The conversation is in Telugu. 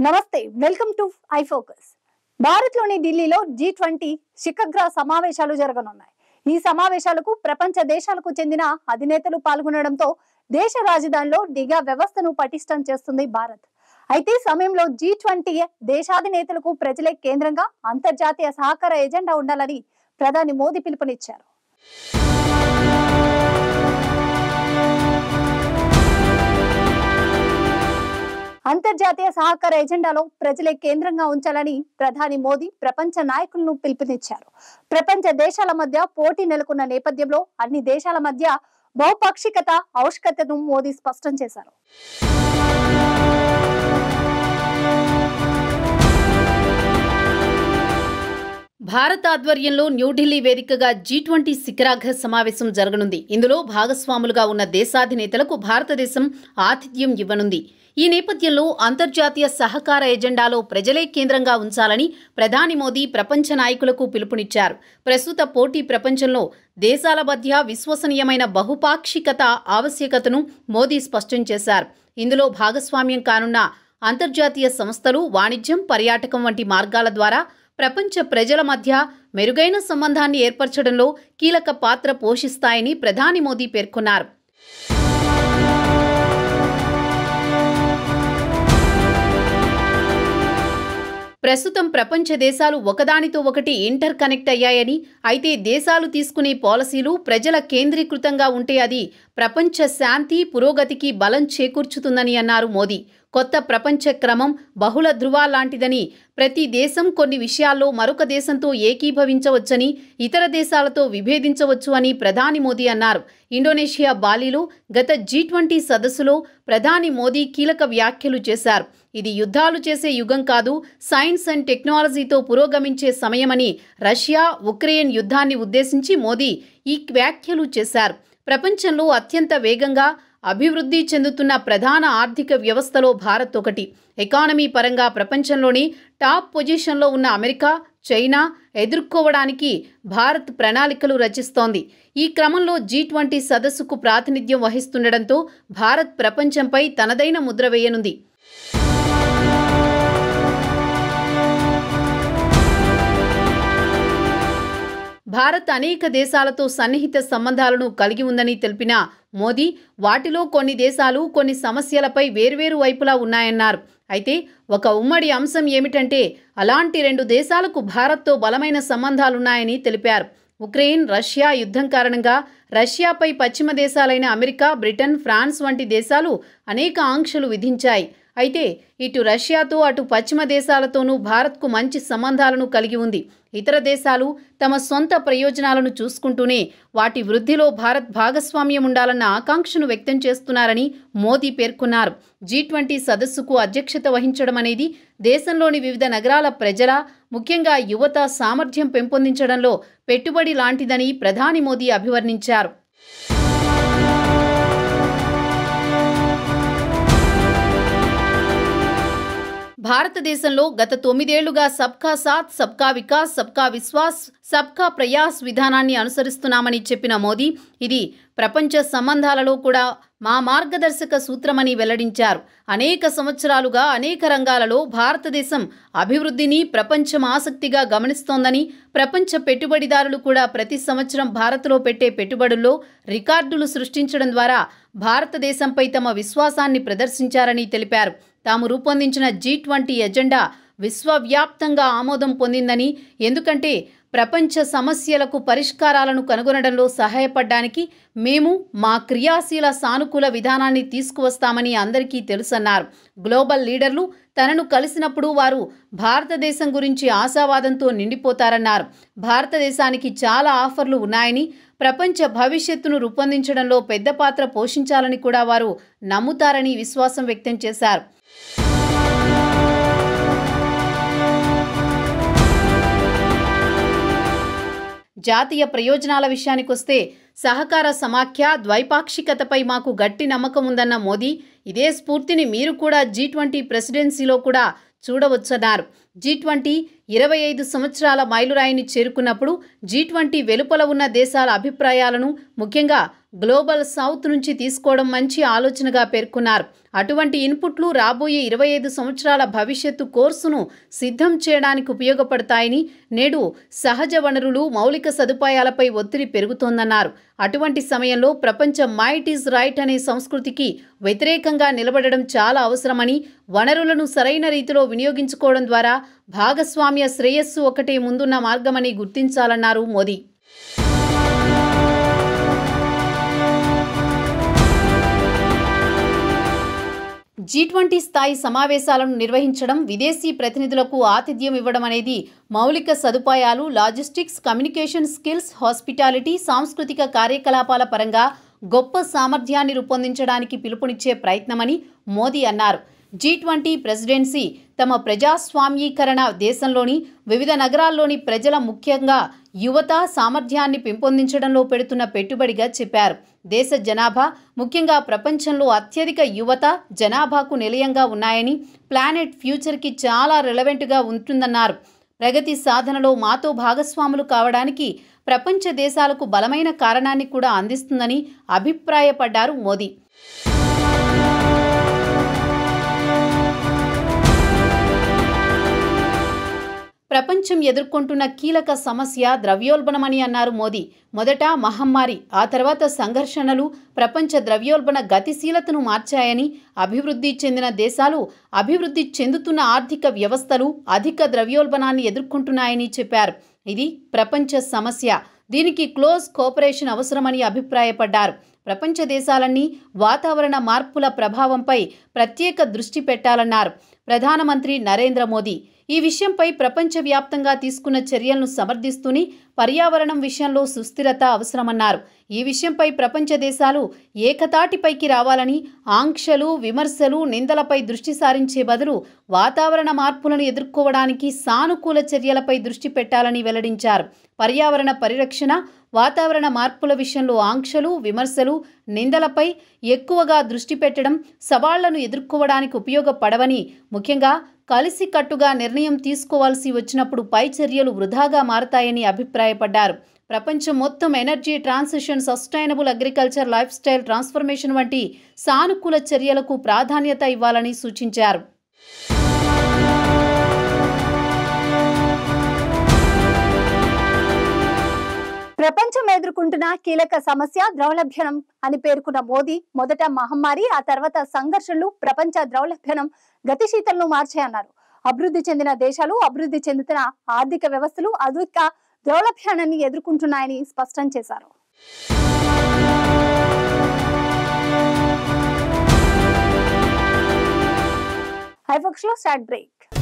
నమస్తే వెల్కమ్ టు ఐ ఫోకస్ భారత్లోని ఢిల్లీలో జీ ట్వంటీ శిఖగ్ర సమావేశాలు జరగనున్నాయి ఈ సమావేశాలకు ప్రపంచ దేశాలకు చెందిన అధినేతలు పాల్గొనడంతో దేశ రాజధానిలో నిఘా వ్యవస్థను పటిష్టం చేస్తుంది భారత్ అయితే ఈ సమయంలో జీ ట్వంటీ దేశాధినేతలకు ప్రజలే కేంద్రంగా అంతర్జాతీయ సహకార ఎజెండా ఉండాలని ప్రధాని మోదీ పిలుపునిచ్చారు అంతర్జాతీయ సహకార ఎజెండాలో ప్రజలే కేంద్రంగా ఉంచాలని ప్రధాని మోదీ ప్రపంచ నాయకులను పిలుపునిచ్చారు ప్రపంచ దేశాల మధ్య పోటీ నెలకొన్న నేపథ్యంలో అన్ని దేశాల మధ్య బహుపాక్షికత ఆవశ్యకతను మోదీ స్పష్టం చేశారు భారత్ ఆధ్వర్యంలో న్యూఢిల్లీ వేదికగా జీ ట్వంటీ శిఖరాగ్ర సమావేశం జరగనుంది ఇందులో భాగస్వాములుగా ఉన్న దేశాధినేతలకు భారతదేశం ఆతిథ్యం ఇవ్వనుంది ఈ నేపథ్యంలో అంతర్జాతీయ సహకార ఎజెండాలో ప్రజలే కేంద్రంగా ఉంచాలని ప్రధాని మోదీ ప్రపంచ నాయకులకు పిలుపునిచ్చారు ప్రస్తుత పోటీ ప్రపంచంలో దేశాల మధ్య విశ్వసనీయమైన బహుపాక్షికత ఆవశ్యకతను మోదీ స్పష్టం చేశారు ఇందులో భాగస్వామ్యం కానున్న అంతర్జాతీయ సంస్థలు వాణిజ్యం పర్యాటకం వంటి మార్గాల ద్వారా ప్రపంచ ప్రజల మధ్య మెరుగైన సంబంధాన్ని ఏర్పరచడంలో కీలక పాత్ర పోషిస్తాయని ప్రధాని మోదీ పేర్కొన్నారు ప్రస్తుతం ప్రపంచ దేశాలు ఒకదానితో ఒకటి ఇంటర్ కనెక్ట్ అయ్యాయని అయితే దేశాలు తీసుకునే పాలసీలు ప్రజల కేంద్రీకృతంగా ఉంటే అది ప్రపంచ శాంతి పురోగతికి బలం చేకూర్చుతుందని అన్నారు మోదీ కొత్త ప్రపంచ క్రమం బహుళ ధృవాలాంటిదని ప్రతి దేశం కొన్ని విషయాల్లో మరొక దేశంతో ఏకీభవించవచ్చని ఇతర దేశాలతో విభేదించవచ్చు అని ప్రధాని మోదీ అన్నారు ఇండోనేషియా బాలిలో గత జీ ట్వంటీ సదస్సులో ప్రధాని మోదీ కీలక వ్యాఖ్యలు చేశారు ఇది యుద్ధాలు చేసే యుగం కాదు సైన్స్ అండ్ టెక్నాలజీతో పురోగమించే సమయమని రష్యా ఉక్రెయిన్ యుద్ధాన్ని ఉద్దేశించి మోదీ ఈ వ్యాఖ్యలు చేశారు ప్రపంచంలో అత్యంత వేగంగా అభివృద్ధి చెందుతున్న ప్రధాన ఆర్థిక వ్యవస్థలో భారత్ ఒకటి ఎకానమీ పరంగా ప్రపంచంలోని టాప్ పొజిషన్లో ఉన్న అమెరికా చైనా ఎదుర్కోవడానికి భారత్ ప్రణాళికలు రచిస్తోంది ఈ క్రమంలో జీ ట్వంటీ సదస్సుకు ప్రాతినిధ్యం వహిస్తుండటంతో భారత్ ప్రపంచంపై తనదైన ముద్ర వేయనుంది భారత్ అనేక దేశాలతో సన్నిహిత సంబంధాలను కలిగి ఉందని తెలిపిన మోదీ వాటిలో కొన్ని దేశాలు కొన్ని సమస్యలపై వేర్వేరు వైపులా ఉన్నాయన్నారు అయితే ఒక ఉమ్మడి అంశం ఏమిటంటే అలాంటి రెండు దేశాలకు భారత్తో బలమైన సంబంధాలున్నాయని తెలిపారు ఉక్రెయిన్ రష్యా యుద్ధం కారణంగా రష్యాపై పశ్చిమ దేశాలైన అమెరికా బ్రిటన్ ఫ్రాన్స్ వంటి దేశాలు అనేక ఆంక్షలు విధించాయి అయితే ఇటు రష్యాతో అటు పశ్చిమ దేశాలతోనూ భారత్కు మంచి సంబంధాలను కలిగి ఉంది ఇతర దేశాలు తమ సొంత ప్రయోజనాలను చూసుకుంటూనే వాటి వృద్ధిలో భారత్ భాగస్వామ్యం ఉండాలన్న ఆకాంక్షను వ్యక్తం చేస్తున్నారని మోదీ పేర్కొన్నారు జీ ట్వంటీ సదస్సుకు అధ్యక్షత వహించడం అనేది దేశంలోని వివిధ నగరాల ప్రజల ముఖ్యంగా యువత సామర్థ్యం పెంపొందించడంలో పెట్టుబడి లాంటిదని ప్రధాని మోదీ అభివర్ణించారు భారతదేశంలో గత తొమ్మిదేళ్లుగా సబ్కా సాత్ సబ్కా వికాస్ సబ్కా విశ్వాస్ సబ్కా ప్రయాస్ విధానాన్ని అనుసరిస్తున్నామని చెప్పిన మోదీ ఇది ప్రపంచ సంబంధాలలో కూడా మా మార్గదర్శక సూత్రమని వెల్లడించారు అనేక సంవత్సరాలుగా అనేక రంగాలలో భారతదేశం అభివృద్ధిని ప్రపంచం ఆసక్తిగా గమనిస్తోందని ప్రపంచ పెట్టుబడిదారులు కూడా ప్రతి సంవత్సరం భారత్లో పెట్టే పెట్టుబడుల్లో రికార్డులు సృష్టించడం ద్వారా భారతదేశంపై తమ విశ్వాసాన్ని ప్రదర్శించారని తెలిపారు తాము రూపొందించిన జీ ట్వంటీ ఎజెండా విశ్వవ్యాప్తంగా ఆమోదం పొందిందని ఎందుకంటే ప్రపంచ సమస్యలకు పరిష్కారాలను కనుగొనడంలో సహాయపడడానికి మేము మా క్రియాశీల సానుకూల విధానాన్ని తీసుకువస్తామని అందరికీ తెలుసన్నారు గ్లోబల్ లీడర్లు తనను కలిసినప్పుడు వారు భారతదేశం గురించి ఆశావాదంతో నిండిపోతారన్నారు భారతదేశానికి చాలా ఆఫర్లు ఉన్నాయని ప్రపంచ భవిష్యత్తును రూపొందించడంలో పెద్ద పాత్ర పోషించాలని కూడా వారు నమ్ముతారని విశ్వాసం వ్యక్తం చేశారు జాతీయ ప్రయోజనాల విషయానికొస్తే సహకార సమాఖ్య ద్వైపాక్షికతపై మాకు గట్టి నమ్మకం ఉందన్న మోదీ ఇదే స్ఫూర్తిని మీరు కూడా జీ ట్వంటీ ప్రెసిడెన్సీలో కూడా చూడవచ్చన్నారు జీ ట్వంటీ ఇరవై ఐదు సంవత్సరాల మైలురాయిని చేరుకున్నప్పుడు జీ ట్వంటీ వెలుపల ఉన్న దేశాల అభిప్రాయాలను ముఖ్యంగా గ్లోబల్ సౌత్ నుంచి తీసుకోవడం మంచి ఆలోచనగా పేర్కొన్నారు అటువంటి ఇన్పుట్లు రాబోయే ఇరవై ఐదు సంవత్సరాల భవిష్యత్తు కోర్సును సిద్ధం చేయడానికి ఉపయోగపడతాయని నేడు సహజ వనరులు మౌలిక సదుపాయాలపై ఒత్తిడి పెరుగుతోందన్నారు అటువంటి సమయంలో ప్రపంచ మైట్ ఈజ్ రైట్ అనే సంస్కృతికి వ్యతిరేకంగా నిలబడడం చాలా అవసరమని వనరులను సరైన రీతిలో వినియోగించుకోవడం ద్వారా భాగస్వామ్య శ్రేయస్సు ఒకటే ముందున్న మార్గమని గుర్తించాలన్నారు మోదీ జీ ట్వంటీ స్థాయి సమావేశాలను నిర్వహించడం విదేశీ ప్రతినిధులకు ఆతిథ్యం ఇవ్వడం అనేది మౌలిక సదుపాయాలు లాజిస్టిక్స్ కమ్యూనికేషన్ స్కిల్స్ హాస్పిటాలిటీ సాంస్కృతిక కార్యకలాపాల పరంగా గొప్ప సామర్థ్యాన్ని రూపొందించడానికి పిలుపునిచ్చే ప్రయత్నమని మోదీ అన్నారు జీ ట్వంటీ ప్రెసిడెన్సీ తమ ప్రజాస్వామ్యీకరణ దేశంలోని వివిధ నగరాల్లోని ప్రజల ముఖ్యంగా యువత సామర్థ్యాన్ని పెంపొందించడంలో పెడుతున్న పెట్టుబడిగా చెప్పారు దేశ జనాభా ముఖ్యంగా ప్రపంచంలో అత్యధిక యువత జనాభాకు నిలయంగా ఉన్నాయని ప్లానెట్ ఫ్యూచర్కి చాలా రెలవెంట్గా ఉంటుందన్నారు ప్రగతి సాధనలో మాతో భాగస్వాములు కావడానికి ప్రపంచ దేశాలకు బలమైన కారణాన్ని కూడా అందిస్తుందని అభిప్రాయపడ్డారు మోదీ ప్రపంచం ఎదుర్కొంటున్న కీలక సమస్య ద్రవ్యోల్బణమని అన్నారు మోదీ మొదట మహమ్మారి ఆ తర్వాత సంఘర్షణలు ప్రపంచ ద్రవ్యోల్బణ గతిశీలతను మార్చాయని అభివృద్ధి చెందిన దేశాలు అభివృద్ధి చెందుతున్న ఆర్థిక వ్యవస్థలు అధిక ద్రవ్యోల్బణాన్ని ఎదుర్కొంటున్నాయని చెప్పారు ఇది ప్రపంచ సమస్య దీనికి క్లోజ్ కోఆపరేషన్ అవసరమని అభిప్రాయపడ్డారు ప్రపంచ దేశాలన్నీ వాతావరణ మార్పుల ప్రభావంపై ప్రత్యేక దృష్టి పెట్టాలన్నారు ప్రధానమంత్రి నరేంద్ర మోదీ ఈ విషయంపై ప్రపంచవ్యాప్తంగా తీసుకున్న చర్యలను సమర్థిస్తూనే పర్యావరణం విషయంలో సుస్థిరత అవసరమన్నారు ఈ విషయంపై ప్రపంచ దేశాలు ఏకతాటిపైకి రావాలని ఆంక్షలు విమర్శలు నిందలపై దృష్టి సారించే బదులు వాతావరణ మార్పులను ఎదుర్కోవడానికి సానుకూల చర్యలపై దృష్టి పెట్టాలని వెల్లడించారు పర్యావరణ పరిరక్షణ వాతావరణ మార్పుల విషయంలో ఆంక్షలు విమర్శలు నిందలపై ఎక్కువగా దృష్టి పెట్టడం సవాళ్లను ఎదుర్కోవడానికి ఉపయోగపడవని ముఖ్యంగా కలిసికట్టుగా నిర్ణయం తీసుకోవాల్సి వచ్చినప్పుడు పై చర్యలు వృధాగా మారతాయని అభిప్రాయపడ్డారు ప్రపంచం మొత్తం energy transition sustainable agriculture lifestyle transformation వంటి సానుకూల చర్యలకు ప్రాధాన్యత ఇవ్వాలని సూచించారు ప్రపంచం ఎదుర్కొంటున్న కీలక సమస్య ద్రవలభ్యనం అని పేర్కొన్న మోదీ మొదట మహమ్మారి ఆ తర్వాత సంఘర్షణలు ప్రపంచ ద్రవలభ్యనం గతిశీతలను మార్చాయన్నారు అభివృద్ధి చెందిన దేశాలు అభివృద్ధి చెందుతున్న ఆర్థిక వ్యవస్థలు అధిక ద్రవలభ్యానాన్ని ఎదుర్కొంటున్నాయని స్పష్టం చేశారు హైఫోక్స్ లో స్టార్ట్ బ్రేక్